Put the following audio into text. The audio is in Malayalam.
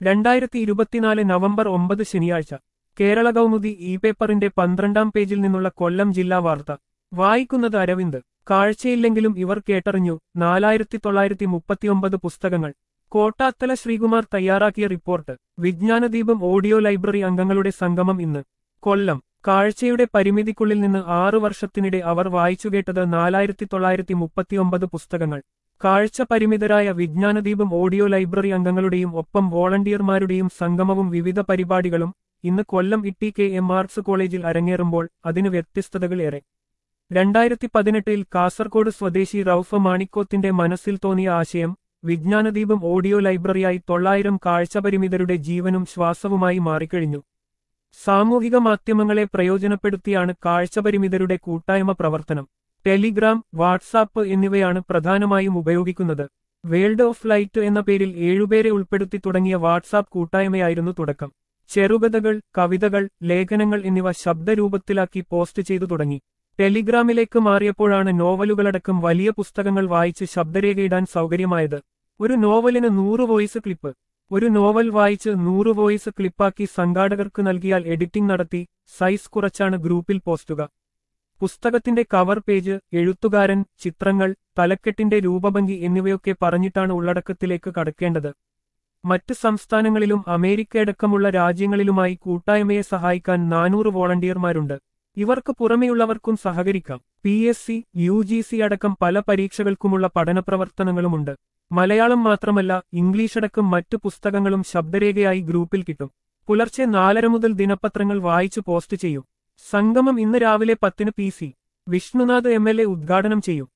രണ്ടായിരത്തി ഇരുപത്തിനാല് നവംബർ ഒമ്പത് ശനിയാഴ്ച കേരള കൗമുദി ഇ പേപ്പറിന്റെ പന്ത്രണ്ടാം പേജിൽ നിന്നുള്ള കൊല്ലം ജില്ലാ വാർത്ത വായിക്കുന്നത് അരവിന്ദ് കാഴ്ചയില്ലെങ്കിലും ഇവർ കേട്ടറിഞ്ഞു നാലായിരത്തി തൊള്ളായിരത്തി മുപ്പത്തിയൊമ്പത് പുസ്തകങ്ങൾ കോട്ടാത്തല ശ്രീകുമാർ തയ്യാറാക്കിയ റിപ്പോർട്ട് വിജ്ഞാനദീപം ഓഡിയോ ലൈബ്രറി അംഗങ്ങളുടെ സംഗമം ഇന്ന് കൊല്ലം കാഴ്ചയുടെ പരിമിതിക്കുള്ളിൽ നിന്ന് ആറു വർഷത്തിനിടെ അവർ വായിച്ചുകേട്ടത് നാലായിരത്തി തൊള്ളായിരത്തി മുപ്പത്തിയൊമ്പത് പുസ്തകങ്ങൾ കാഴ്ച പരിമിതരായ വിജ്ഞാനദീപം ഓഡിയോ ലൈബ്രറി അംഗങ്ങളുടെയും ഒപ്പം വോളണ്ടിയർമാരുടെയും സംഗമവും വിവിധ പരിപാടികളും ഇന്ന് Kollam T K M arts കോളേജിൽ അരങ്ങേറുമ്പോൾ അതിന് വ്യത്യസ്തതകൾ ഏറെ രണ്ടായിരത്തി പതിനെട്ടിൽ കാസർകോട് സ്വദേശി റൌഫ് മാണിക്കോത്തിന്റെ മനസ്സിൽ തോന്നിയ ആശയം വിജ്ഞാനദീപം ഓഡിയോ ലൈബ്രറിയായി തൊള്ളായിരം കാഴ്ചപരിമിതരുടെ ജീവനും ശ്വാസവുമായി മാറിക്കഴിഞ്ഞു സാമൂഹിക മാധ്യമങ്ങളെ പ്രയോജനപ്പെടുത്തിയാണ് കാഴ്ചപരിമിതരുടെ കൂട്ടായ്മ പ്രവർത്തനം ടെലിഗ്രാം വാട്സാപ്പ് എന്നിവയാണ് പ്രധാനമായും ഉപയോഗിക്കുന്നത് വേൾഡ് ഓഫ് ലൈറ്റ് എന്ന പേരിൽ ഏഴുപേരെ ഉൾപ്പെടുത്തി തുടങ്ങിയ വാട്സാപ്പ് കൂട്ടായ്മയായിരുന്നു തുടക്കം ചെറുകഥകൾ കവിതകൾ ലേഖനങ്ങൾ എന്നിവ ശബ്ദരൂപത്തിലാക്കി പോസ്റ്റ് ചെയ്തു തുടങ്ങി ടെലിഗ്രാമിലേക്ക് മാറിയപ്പോഴാണ് നോവലുകളടക്കം വലിയ പുസ്തകങ്ങൾ വായിച്ച് ശബ്ദരേഖയിടാൻ സൗകര്യമായത് ഒരു നോവലിന് നൂറ് വോയിസ് ക്ലിപ്പ് ഒരു നോവൽ വായിച്ച് നൂറ് വോയിസ് ക്ലിപ്പാക്കി സംഘാടകർക്ക് നൽകിയാൽ എഡിറ്റിംഗ് നടത്തി സൈസ് കുറച്ചാണ് ഗ്രൂപ്പിൽ പോസ്റ്റുക പുസ്തകത്തിന്റെ കവർ പേജ് എഴുത്തുകാരൻ ചിത്രങ്ങൾ തലക്കെട്ടിന്റെ രൂപഭംഗി എന്നിവയൊക്കെ പറഞ്ഞിട്ടാണ് ഉള്ളടക്കത്തിലേക്ക് കടക്കേണ്ടത് മറ്റ് സംസ്ഥാനങ്ങളിലും അമേരിക്കയടക്കമുള്ള രാജ്യങ്ങളിലുമായി കൂട്ടായ്മയെ സഹായിക്കാൻ നാനൂറ് വോളണ്ടിയർമാരുണ്ട് ഇവർക്ക് പുറമെയുള്ളവർക്കും സഹകരിക്കാം P S C U G C അടക്കം പല പരീക്ഷകൾക്കുമുള്ള പഠനപ്രവർത്തനങ്ങളുമുണ്ട് മലയാളം മാത്രമല്ല ഇംഗ്ലീഷടക്കം മറ്റു പുസ്തകങ്ങളും ശബ്ദരേഖയായി ഗ്രൂപ്പിൽ കിട്ടും പുലർച്ചെ നാലര മുതൽ ദിനപത്രങ്ങൾ വായിച്ചു പോസ്റ്റ് ചെയ്യും സംഗമം ഇന്ന് രാവിലെ പത്തിന് P C Vishnunath M L A ഉദ്ഘാടനം ചെയ്യും